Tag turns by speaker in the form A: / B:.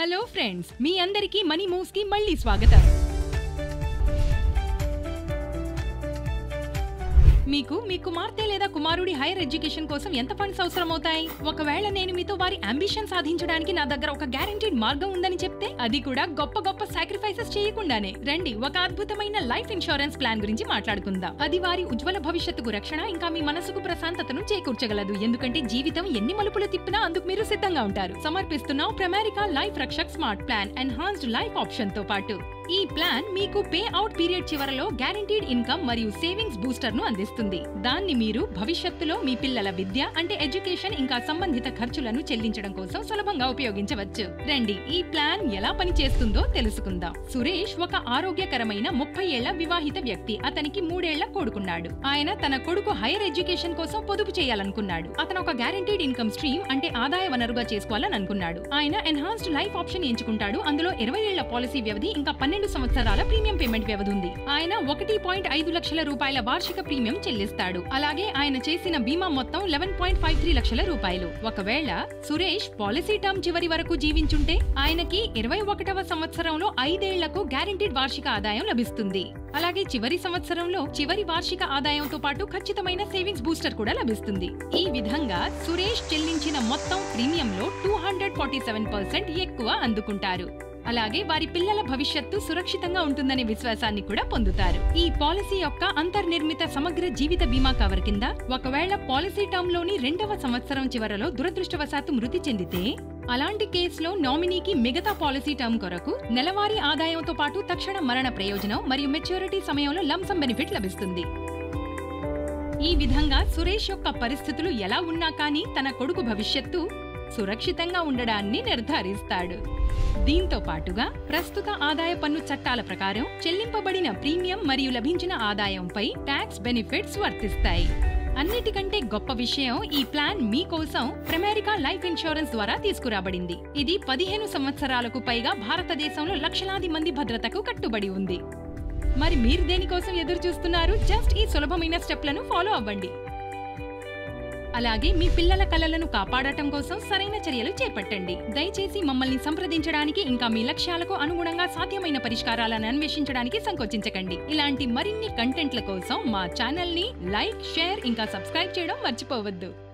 A: hello friends మీ అందరికీ money moves కి మళ్ళీ స్వాగతం మీకు మీ కుమార్తె లేదా కుమారుడి హైయర్ ఎడ్యుకేషన్ కోసం ఎంత ఫండ్స్ అవసరమవుతాయి ఒకవేళ నేను మీతో వారి అంబిషన్ సాధించడానికి నా దగ్గర ఒక గ్యారంటీడ్ మార్గం ఉందని చెప్తే అది కూడా గొప్ప గొప్ప సాక్రిఫైసెస్ చేయకుండానే రండి ఒక అద్భుతమైన లైఫ్ ఇన్సూరెన్స్ ప్లాన్ గురించి మాట్లాడుకుందాం అది వారి ఉజ్వల భవిష్యత్తుకు రక్షణ ఇంకా మీ మనసుకు ప్రశాంతతను చేకూర్చగలదు ఎందుకంటే జీవితం ఎన్ని మలుపులు తిప్పినా అందుకు మీరు సిద్ధంగా ఉంటారు సమర్పిస్తున్నాం Pramerica life Rakshak smart plan enhanced life option తో పాటు ఈ ప్లాన్ మీకు పే అవుట్ పీరియడ్ చివరలో గ్యారంటీడ్ ఇన్కమ్ మరియు సేవింగ్స్ బూస్టర్ ను అందిస్తుంది దాన్ని మీరు భవిష్యత్తులో మీ పిల్లల విద్య అంటే ఎడ్యుకేషన్ ఇంకా సంబంధిత ఖర్చులను చెల్లించడం కోసం సులభంగా ఉపయోగించవచ్చు రండి ఈ ప్లాన్ ఎలా పనిచేస్తుందో తెలుసుకుందాం సురేష్ ఒక ఆరోగ్యకరమైన ముప్పై ఏళ్ల వివాహిత వ్యక్తి అతనికి మూడేళ్ల కొడుకున్నాడు ఆయన తన కొడుకు హైయర్ ఎడ్యుకేషన్ కోసం పొదుపు చేయాలనుకున్నాడు అతను ఒక గ్యారంటీడ్ ఇన్కమ్ స్ట్రీమ్ అంటే ఆదాయ వనరుగా చేసుకోవాలని అనుకున్నాడు ఆయన ఎన్హాన్స్డ్ లైఫ్ ఆప్షన్ ఎంచుకుంటాడు అందులో ఇరవై ఏళ్ల పాలసీ వ్యవధి ఇంకా పన్నెండు సంవత్సరాల ప్రీమియం పేమెంట్ వ్యవధి ఉంది ఆయన ఒకటి పాయింట్ ఐదు లక్షల రూపాయల వార్షిక ప్రీమియం చెల్లిస్తాడు అలాగే ఆయన చేసిన బీమా మొత్తం లెవెన్ పాయింట్ ఫైవ్ త్రీ లక్షల రూపాయలు ఒకవేళ సురేష్ పాలసీ టర్మ్ చివరి వరకు జీవించుంటే ఆయనకి ఇరవై ఒకటవ సంవత్సరంలో ఐదేళ్లకు గ్యారంటీడ్ వార్షిక ఆదాయం లభిస్తుంది అలాగే చివరి సంవత్సరంలో చివరి వార్షిక ఆదాయంతో పాటు ఖచ్చితమైన సేవింగ్స్ బూస్టర్ కూడా లభిస్తుంది ఈ విధంగా సురేష్ చెల్లించిన మొత్తం ప్రీమియంలో two hundred forty seven percent ఎక్కువ అందుకుంటారు అలాగే వారి పిల్లల భవిష్యత్తు సురక్షితంగా ఉంటుందనే విశ్వాసాన్ని కూడా పొందుతారు ఈ పాలసీ యొక్క అంతర్నిర్మిత సమగ్ర జీవిత బీమా కవర్ కింద ఒకవేళ పాలసీ టర్మ్ లోని రెండవ సంవత్సరం చివరలో దురదృష్టవశాత్తు మృతి చెందితే అలాంటి కేసులో నామినీకి మిగతా పాలసీ టర్మ్ కొరకు నెలవారీ ఆదాయంతో పాటు తక్షణ మరణ ప్రయోజనం మరియు మెచ్యూరిటీ సమయంలో లంసం బెనిఫిట్ లభిస్తుంది ఈ విధంగా సురేష్ యొక్క పరిస్థితులు ఎలా ఉన్నా కానీ తన కొడుకు భవిష్యత్తు సురక్షితంగా ఉండడాన్ని నిర్ధారిస్తాడు దీంతో పాటుగా ప్రస్తుత ఆదాయ పన్ను చట్టాల ప్రకారం చెల్లింపబడిన ప్రీమియం మరియు లభించిన ఆదాయంపై ట్యాక్స్ బెనిఫిట్స్ వర్తిస్తాయి అన్నిటికంటే గొప్ప విషయం ఈ ప్లాన్ మీకోసం ప్రెమారికా లైఫ్ ఇన్సూరెన్స్ ద్వారా తీసుకురాబడింది ఇది పదిహేను సంవత్సరాలకు పైగా భారతదేశంలో లక్షలాది మంది భద్రతకు కట్టుబడి ఉంది మరి మీరు దేనికోసం ఎదురు చూస్తున్నారు జస్ట్ ఈ సులభమైన స్టెప్లను ఫాలో అవ్వండి అలాగే మీ పిల్లల కలలను కాపాడటం కోసం సరైన చర్యలు చేపట్టండి దయచేసి మమ్మల్ని సంప్రదించడానికి ఇంకా మీ లక్ష్యాలకు అనుగుణంగా సాధ్యమైన పరిష్కారాలను అన్వేషించడానికి సంకోచించకండి ఇలాంటి మరిన్ని కంటెంట్ల కోసం మా ఛానల్ ని లైక్ షేర్ ఇంకా సబ్స్క్రైబ్ చేయడం మర్చిపోవద్దు